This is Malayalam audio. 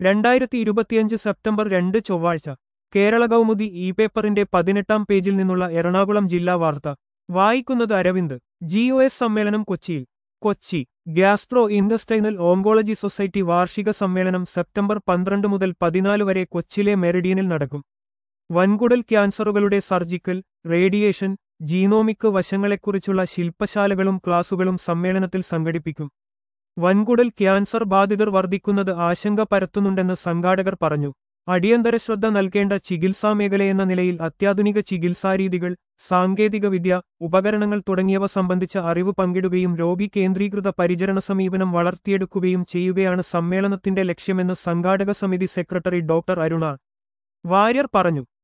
രണ്ടായിരത്തി ഇരുപത്തിയഞ്ച് സെപ്റ്റംബർ രണ്ട് ചൊവ്വാഴ്ച കേരള കൗമുദി ഇ പേപ്പറിന്റെ പതിനെട്ടാം പേജിൽ നിന്നുള്ള എറണാകുളം ജില്ലാ വാർത്ത വായിക്കുന്നത് അരവിന്ദ് ജി ഒ എസ് സമ്മേളനം കൊച്ചിയിൽ Kochi gastro intestinal oncology society വാർഷിക സമ്മേളനം സെപ്റ്റംബർ പന്ത്രണ്ട് മുതൽ പതിനാല് വരെ കൊച്ചിയിലെ മെറിഡിയനിൽ നടക്കും വൻകുടൽ ക്യാൻസറുകളുടെ സർജിക്കൽ റേഡിയേഷൻ ജീനോമിക് വശങ്ങളെക്കുറിച്ചുള്ള ശില്പശാലകളും ക്ലാസുകളും സമ്മേളനത്തിൽ സംഘടിപ്പിക്കും വൻകുടൽ ക്യാൻസർ ബാധിതർ വർദ്ധിക്കുന്നത് ആശങ്ക പരത്തുന്നുണ്ടെന്ന് സംഘാടകർ പറഞ്ഞു അടിയന്തര ശ്രദ്ധ നൽകേണ്ട ചികിത്സാമേഖലയെന്ന നിലയിൽ അത്യാധുനിക ചികിത്സാരീതികൾ സാങ്കേതികവിദ്യ ഉപകരണങ്ങൾ തുടങ്ങിയവ സംബന്ധിച്ച അറിവ് പങ്കിടുകയും രോഗി കേന്ദ്രീകൃത പരിചരണ സമീപനം വളർത്തിയെടുക്കുകയും ചെയ്യുകയാണ് സമ്മേളനത്തിന്റെ ലക്ഷ്യമെന്ന് സംഘാടക സമിതി സെക്രട്ടറി ഡോക്ടർ അരുണ വാര്യർ പറഞ്ഞു